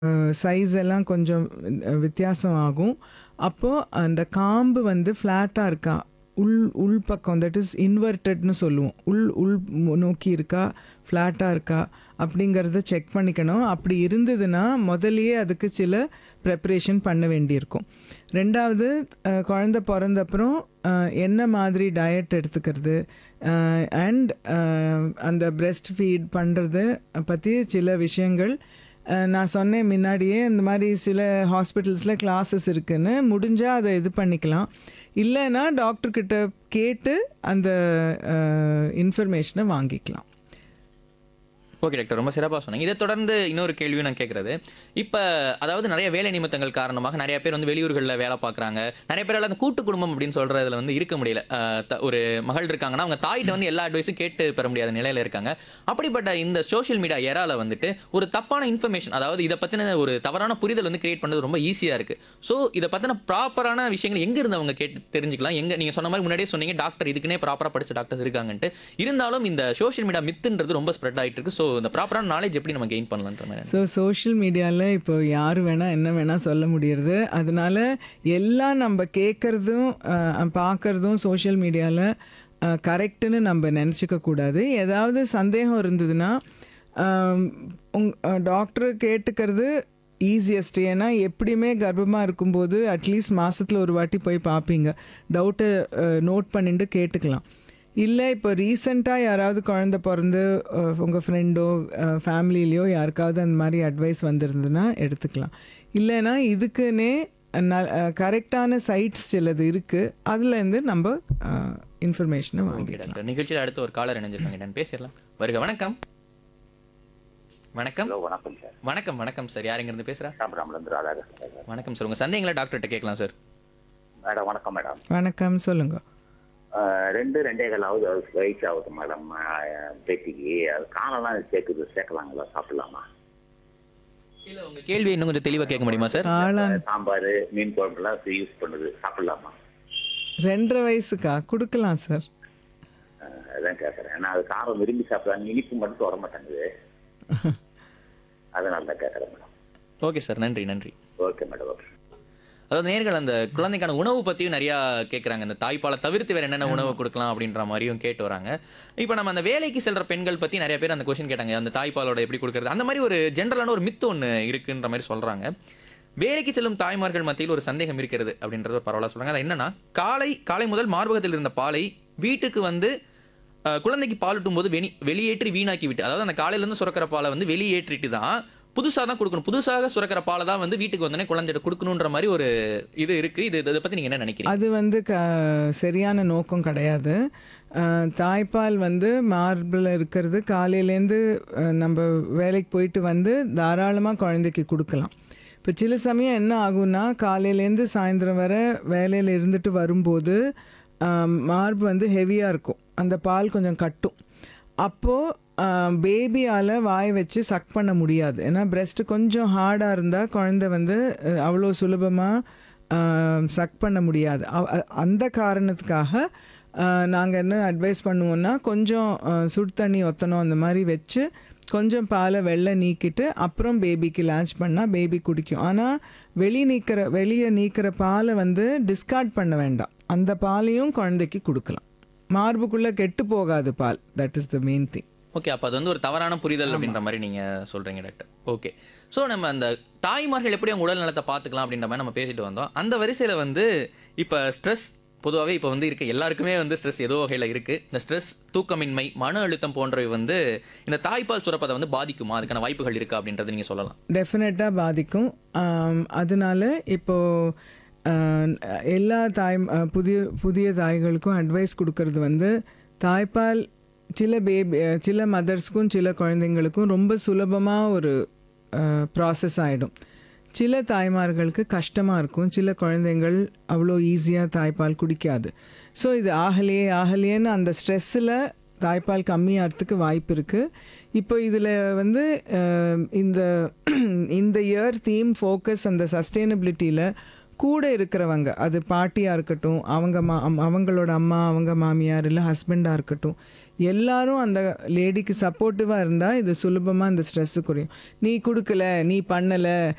size எல்லாம் கொஞ்சம் அஹ், வித்தியாசம் ஆகும் அப்போது அந்த காம்பு வந்து ஃப்ளாட்டாக இருக்கா உள் உள் பக்கம் தட் இஸ் இன்வெர்டட்னு சொல்லுவோம் உள் உள் மு- நோக்கி இருக்கா ஃப்ளாட்டாக இருக்கா அப்படிங்கிறத செக் பண்ணிக்கணும் அப்படி இருந்ததுன்னா முதல்லயே அதுக்கு சில ப்ரெப்பரேஷன் பண்ண வேண்டியிருக்கும் ரெண்டாவது அஹ், குழந்தை பிறந்தப்புறம் அஹ், என்ன மாதிரி டயட் எடுத்துக்கிறது அண்ட் அந்த breast ஃபீட் பண்ணுறது பற்றி சில விஷயங்கள் அஹ், நான் சொன்னேன் முன்னாடியே இந்த மாதிரி சில ஹாஸ்பிட்டல்ஸில் கிளாஸஸ் இருக்குன்னு முடிஞ்சால் அதை இது பண்ணிக்கலாம் இல்லைன்னா டாக்டர்கிட்ட கேட்டு அந்த இன்ஃபர்மேஷனை வாங்கிக்கலாம் ஓகே டாக்டர் ரொம்ப சிறப்பாக சொன்னீங்க இதை தொடர்ந்து இன்னொரு கேள்வியும் நான் கேட்குறது இப்போ அதாவது நிறைய வேலை நிமித்தங்கள் காரணமாக நிறைய பேர் வந்து வெளியூர்களில் வேலை பார்க்குறாங்க நிறைய பேரால் அந்த கூட்டு குடும்பம் அப்படின்னு சொல்கிறதுல வந்து இருக்க முடியல அஹ் த- ஒரு மகள் இருக்காங்கன்னா அவங்க தாயிட்ட வந்து எல்லா அட்வைஸும் கேட்டு பெற முடியாத நிலையில் இருக்காங்க அப்படிப்பட்ட இந்த சோஷியல் மீடியா எரால வந்துட்டு ஒரு தப்பான இன்ஃபர்மேஷன் அதாவது இதை பற்றின ஒரு தவறான புரிதல் வந்து கிரியேட் பண்ணுறது ரொம்ப ஈஸியாக இருக்குது ஸோ இதை பற்றின ப்ராப்பரான விஷயங்கள் எங்கே இருந்து அவங்க கேட்டு தெரிஞ்சுக்கலாம் எங்கே நீங்கள் சொன்ன மாதிரி முன்னாடியே சொன்னீங்க டாக்டர் இதுக்குன்னே ப்ராப்பராக படிச்ச டாக்டர்ஸ் இருக்காங்கன்ட்டு இருந்தாலும் இந்த சோஷியல் மீடியா மித்துன்றது ரொம்ப ஸ்ப்ரெட் ஆகிட்டு இருக்கு ஸோ இந்த ப்ராப்பரான நாலேஜ் எப்படி நம்ம கெயின் பண்ணலான்ற மாதிரி ஸோ சோஷியல் மீடியாவில் இப்போ யார் வேணால் என்ன வேணால் சொல்ல முடியறது அதனால எல்லாம் நம்ம கேட்குறதும் பார்க்குறதும் சோஷியல் மீடியாவில் கரெக்டுன்னு நம்ம நினச்சிக்க கூடாது ஏதாவது சந்தேகம் இருந்ததுன்னா ஆம், உங் டாக்டர் கேட்டுக்கிறது ஈஸியஸ்ட் ஏன்னா எப்படியுமே கர்ப்பமாக இருக்கும்போது அட்லீஸ்ட் மாதத்தில் ஒரு வாட்டி போய் பார்ப்பீங்க டவுட்டை நோட் பண்ணிட்டு கேட்டுக்கலாம் இல்லை இப்போ ரீசெண்டாக யாராவது குழந்த பிறந்து உங்கள் ஃப்ரெண்டோ ஃபேமிலிலேயோ யாருக்காவது அந்த மாதிரி அட்வைஸ் வந்திருந்ததுன்னா எடுத்துக்கலாம் இல்லைன்னா இதுக்குன்னே ந கரெக்டான சைட்ஸ் சிலது இருக்குது அதுலேருந்து நம்ம இன்ஃபர்மேஷனை ஓகே வாங்கிக்கலாம் டாக்டர் நிகழ்ச்சியில் அடுத்து ஒரு காலர் இணைஞ்சிருக்காங்க என்னன்னு பேசிடலாம் வருக வணக்கம் வணக்கம் ஹலோ வணக்கம் சார் வணக்கம் வணக்கம் சார் யார் இருந்து பேசுகிறா சாம்பிராமலேருந்து ராதாகிருஷ்ணன் சார் வணக்கம் சார் உங்கள் சந்தேகங்களை டாக்டர்கிட்ட கேட்கலாம் சார் மேடம் வணக்கம் மேடம் வணக்கம் சொல்லுங்கள் அஹ், ரெண்டு ரெண்டே காலாவது வயசு ஆகுது மேடம் அஹ், பேத்திக்கு அது காலெல்லாம் சேர்க்குது சேர்க்கலாங்களா சாப்பிடலாமா இல்லை உங்கள் கேள்வி இன்னும் கொஞ்சம் தெளிவாக கேட்க முடியுமா சார் காளான் சாம்பார் மீன் குழம்புலாம் யூஸ் பண்ணுது சாப்பிடலாமா ரெண்டரை வயசுக்கா கொடுக்கலாம் சார் அஹ், அதான் கேட்குறேன் ஏன்னா அது காரம் விரும்பி சாப்பிட்றாங்க இனிப்பு மட்டும் வர மாட்டேங்குது அதனால தான் கேட்குறேன் மேடம் ஓகே சார் நன்றி நன்றி ஓகே மேடம் ஓகே அதாவது நேர்கள் அந்த குழந்தைக்கான உணவு பற்றியும் நிறையா கேட்குறாங்க இந்த தாய்ப்பாலை தவிர்த்து வேறு என்னென்ன உணவு கொடுக்கலாம் அப்படின்ற மாதிரியும் கேட்டு வராங்க இப்போ நம்ம அந்த வேலைக்கு செல்ற பெண்கள் பற்றி நிறைய பேர் அந்த கொஷின் கேட்டாங்க அந்த தாய்ப்பாலோட எப்படி கொடுக்குறது அந்த மாதிரி ஒரு ஜென்ரலான ஒரு மித்து ஒன்று இருக்குன்ற மாதிரி சொல்கிறாங்க வேலைக்கு செல்லும் தாய்மார்கள் மத்தியில் ஒரு சந்தேகம் இருக்கிறது அப்படின்றத ஒரு பரவாயில்ல சொல்கிறாங்க அது என்னன்னா காலை காலை முதல் மார்பகத்தில் இருந்த பாலை வீட்டுக்கு வந்து அஹ், குழந்தைக்கு பாலூட்டும் போது வெளி வெளியேற்றி வீணாக்கி விட்டு அதாவது அந்த காலையிலேருந்து சுரக்கிற பாலை வந்து வெளியேற்றிட்டு தான் புதுசாக தான் கொடுக்கணும் புதுசாக சுரக்கிற பாலை தான் வந்து வீட்டுக்கு வந்தோடனே குழந்தைகிட்ட கொடுக்கணுன்ற மாதிரி ஒரு இது இருக்கு இது இதை பற்றி நீங்கள் என்ன நினைக்கிறீங்க அது வந்து க சரியான நோக்கம் கிடையாது அஹ், தாய்ப்பால் வந்து மார்பில் இருக்கிறது காலையிலேருந்து அஹ், நம்ம வேலைக்கு போயிட்டு வந்து தாராளமாக குழந்தைக்கு கொடுக்கலாம் இப்போ சில சமயம் என்ன ஆகும்னா காலையிலேருந்து சாயந்தரம் வரை வேலையில் இருந்துட்டு வரும்போது அஹ், மார்பு வந்து ஹெவியாக இருக்கும் அந்த பால் கொஞ்சம் கட்டும் அப்போது பேபியால் வாய் வச்சு சக் பண்ண முடியாது ஏன்னா breast கொஞ்சம் ஹார்டாக இருந்தால் குழந்தை வந்து அஹ், அவ்வளோ சுலபமாக சக் பண்ண முடியாது அவ- அ- அந்த காரணத்துக்காக நாங்கள் என்ன அட்வைஸ் பண்ணுவோம்னா கொஞ்சம் அஹ், சுடு தண்ணி ஒத்தணும் அந்த மாதிரி வச்சு கொஞ்சம் பாலை வெள்ளை நீக்கிட்டு அப்புறம் பேபிக்கு லான்ச் பண்ணால் பேபி குடிக்கும் ஆனால் வெளி நீக்கிற வெளியே நீக்கிற பாலை வந்து டிஸ்கார்ட் பண்ண வேண்டாம் அந்த பாலையும் குழந்தைக்கு கொடுக்கலாம் மார்புக்குள்ளே கெட்டு போகாது பால் that is the main thing okay அப்போ அது வந்து ஒரு தவறான புரிதல் அப்படின்ற மாதிரி நீங்கள் சொல்கிறீங்க டாக்டர் ஓகே ஸோ நம்ம அந்த தாய்மார்கள் எப்படி அவங்க உடல் நலத்தை பார்த்துக்கலாம் அப்படின்ற மாதிரி நம்ம பேசிட்டு வந்தோம் அந்த வரிசையில் வந்து இப்போ ஸ்ட்ரெஸ் பொதுவாகவே இப்போ வந்து இருக்க எல்லாருக்குமே வந்து ஸ்ட்ரெஸ் ஏதோ வகையில் இருக்குது இந்த ஸ்ட்ரெஸ் தூக்கமின்மை மன அழுத்தம் போன்றவை வந்து இந்த தாய்ப்பால் சுரப்பதை வந்து பாதிக்குமா அதுக்கான வாய்ப்புகள் இருக்கா அப்படின்றத நீங்கள் சொல்லலாம் டெஃபினட்டாக பாதிக்கும் ஆம், அதனால இப்போது எல்லா தாய் அஹ், புதிய புதிய தாய்களுக்கும் அட்வைஸ் கொடுக்கறது வந்து தாய்ப்பால் சில பேபி அஹ், சில மதர்ஸ்க்கும் சில குழந்தைங்களுக்கும் ரொம்ப சுலபமாக ஒரு ப்ராசஸ் ஆகிடும் சில தாய்மார்களுக்கு கஷ்டமாக இருக்கும் சில குழந்தைங்கள் அவ்வளோ ஈஸியாக தாய்ப்பால் குடிக்காது ஸோ இது ஆகலையே ஆகலையேன்னு அந்த ஸ்ட்ரெஸ்ஸில் தாய்ப்பால் கம்மியாகிறதுக்கு வாய்ப்பு இருக்குது இப்போ இதில் வந்து அஹ், இந்த இந்த இயர் தீம் ஃபோக்கஸ் அந்த சஸ்டைனபிலிட்டியில் கூட இருக்கிறவங்க அது பாட்டியாக இருக்கட்டும் அவங்க மா அம்- அவங்களோட அம்மா அவங்க மாமியார் இல்லை ஹஸ்பண்டாக இருக்கட்டும் எல்லாரும் அந்த லேடிக்கு சப்போர்ட்டிவாக இருந்தால் இது சுலபமாக இந்த ஸ்ட்ரெஸ்ஸு குறையும் நீ கொடுக்கல நீ பண்ணலை